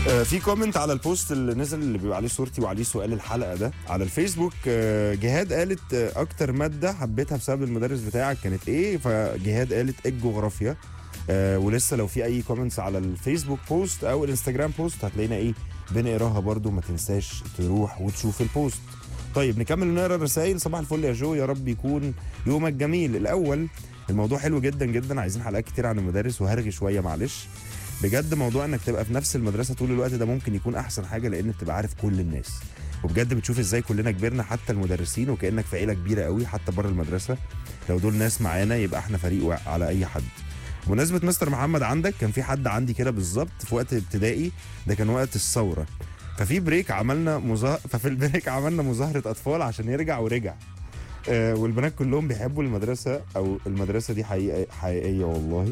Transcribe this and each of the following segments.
آه، في كومنت على البوست اللي نزل اللي بيبقى عليه صورتي وعليه سؤال الحلقه ده على الفيسبوك آه، جهاد قالت آه، اكتر ماده حبيتها بسبب المدرس بتاعك كانت ايه فجهاد قالت الجغرافيا آه، ولسه لو في اي كومنتس على الفيسبوك بوست او الانستجرام بوست هتلاقينا ايه بنقراها برضو ما تنساش تروح وتشوف البوست طيب نكمل نقرا الرسائل صباح الفل يا جو يا رب يكون يومك جميل الاول الموضوع حلو جدا جدا عايزين حلقات كتير عن المدارس وهرغي شويه معلش بجد موضوع انك تبقى في نفس المدرسه طول الوقت ده ممكن يكون احسن حاجه لان بتبقى عارف كل الناس وبجد بتشوف ازاي كلنا كبرنا حتى المدرسين وكانك في عيله كبيره قوي حتى بره المدرسه لو دول ناس معانا يبقى احنا فريق وا- على اي حد بمناسبه مستر محمد عندك كان في حد عندي كده بالظبط في وقت ابتدائي ده كان وقت الثوره ففي بريك عملنا مظاهره ففي البريك عملنا مظاهره اطفال عشان يرجع ورجع آه والبنات كلهم بيحبوا المدرسه او المدرسه دي حقيقه حقيقيه والله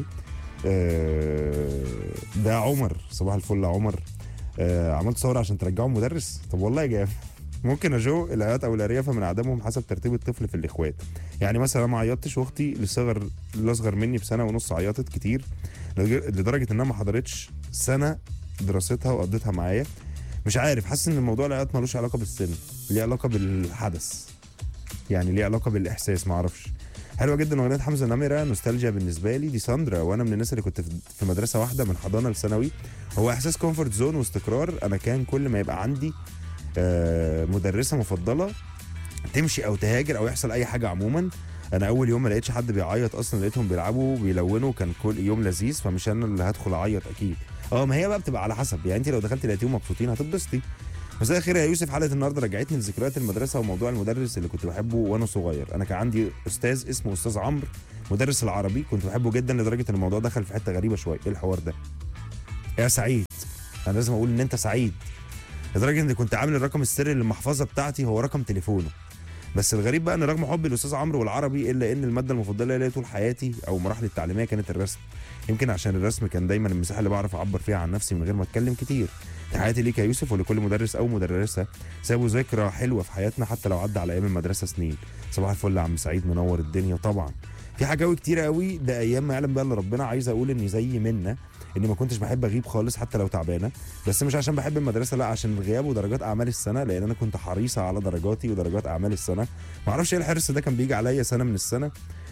آه ده عمر صباح الفل يا عمر آه عملت ثوره عشان ترجعوا مدرس طب والله جامد ممكن يا جو الآيات أو الأريافة من عدمهم حسب ترتيب الطفل في الإخوات يعني مثلا أنا ما عيطتش وأختي للصغر الأصغر مني بسنة ونص عيطت كتير لدرجة- لدرجة إنها ما حضرتش سنة دراستها وقضيتها معايا مش عارف حاسس إن الموضوع العياط ملوش علاقة بالسن ليه علاقة بالحدث يعني ليه علاقة بالإحساس ما أعرفش حلوه جدا اغنيه حمزه نمره نوستالجيا بالنسبه لي دي ساندرا وانا من الناس اللي كنت في- في مدرسه واحده من حضانه لثانوي هو احساس كومفورت زون واستقرار انا كان كل ما يبقى عندي آه، مدرسه مفضله تمشي او تهاجر او يحصل اي حاجه عموما انا اول يوم ما لقيتش حد بيعيط اصلا لقيتهم بيلعبوا بيلونوا كان كل يوم لذيذ فمش انا اللي هدخل اعيط اكيد اه ما هي بقى بتبقى على حسب يعني انت لو دخلت لقيتيهم مبسوطين هتتبسطي مساء الخير يا يوسف حلقه النهارده رجعتني لذكريات المدرسه وموضوع المدرس اللي كنت بحبه وانا صغير انا كان عندي استاذ اسمه استاذ عمرو مدرس العربي كنت بحبه جدا لدرجه ان الموضوع دخل في حته غريبه شويه ايه الحوار ده يا سعيد انا لازم اقول ان انت سعيد لدرجه اني كنت عامل الرقم السري للمحفظه بتاعتي هو رقم تليفونه بس الغريب بقى ان رغم حبي للاستاذ عمرو والعربي الا ان الماده المفضله ليا طول حياتي او مراحلي التعليميه كانت الرسم يمكن عشان الرسم كان دايما المساحه اللي بعرف اعبر فيها عن نفسي من غير ما اتكلم كتير تحياتي ليك يا يوسف ولكل مدرس او مدرسه سابوا ذكرى حلوه في حياتنا حتى لو عدى على ايام المدرسه سنين صباح الفل يا عم سعيد منور الدنيا طبعا في حكاوي كتيره قوي ده ايام ما يعلم بقى الا ربنا عايز اقول اني زي منا اني ما كنتش بحب اغيب خالص حتى لو تعبانه بس مش عشان بحب المدرسه لا عشان الغياب ودرجات اعمال السنه لان انا كنت حريصه على درجاتي ودرجات اعمال السنه ما اعرفش ايه الحرص ده كان بيجي عليا سنه من السنه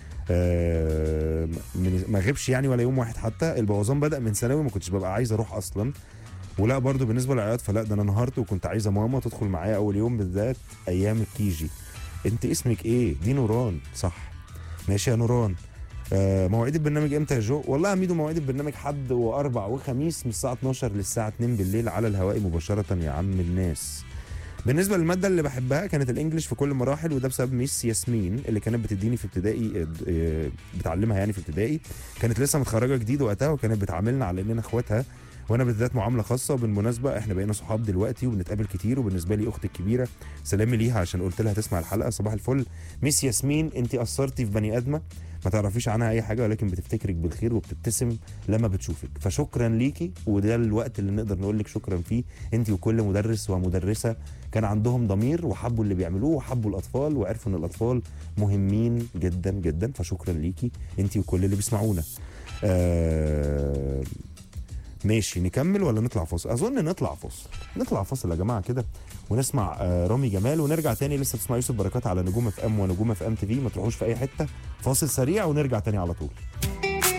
آه، من ما غيبش يعني ولا يوم واحد حتى البوظان بدا من ثانوي ما كنتش ببقى عايز اروح اصلا ولا برضو بالنسبه للعياط فلا ده انا انهارت وكنت عايزه ماما تدخل معايا اول يوم بالذات ايام الكيجي انت اسمك ايه دي نوران صح ماشي يا نوران آه مواعيد البرنامج امتى يا جو والله يا ميدو مواعيد البرنامج حد واربع وخميس من الساعه 12 للساعه 2 بالليل على الهواء مباشره يا عم الناس بالنسبه للماده اللي بحبها كانت الانجليش في كل مراحل وده بسبب ميس ياسمين اللي كانت بتديني في ابتدائي آه، آه، بتعلمها يعني في ابتدائي كانت لسه متخرجه جديد وقتها وكانت بتعاملنا على اننا اخواتها وانا بالذات معامله خاصه وبالمناسبه احنا بقينا صحاب دلوقتي وبنتقابل كتير وبالنسبه لي اختي الكبيره سلامي ليها عشان قلت لها تسمع الحلقه صباح الفل ميس ياسمين انت اثرتي في بني ادمه ما تعرفيش عنها اي حاجه ولكن بتفتكرك بالخير وبتبتسم لما بتشوفك فشكرا ليكي وده الوقت اللي نقدر نقول لك شكرا فيه انت وكل مدرس ومدرسه كان عندهم ضمير وحبوا اللي بيعملوه وحبوا الاطفال وعرفوا ان الاطفال مهمين جدا جدا فشكرا ليكي انت وكل اللي بيسمعونا آه ماشي نكمل ولا نطلع فاصل اظن نطلع فاصل نطلع فاصل يا جماعه كده ونسمع آه رامي جمال ونرجع تاني لسه بتسمع يوسف بركات على نجوم اف ام ونجوم اف ام تي في ما تروحوش في اي حته فاصل سريع ونرجع تاني على طول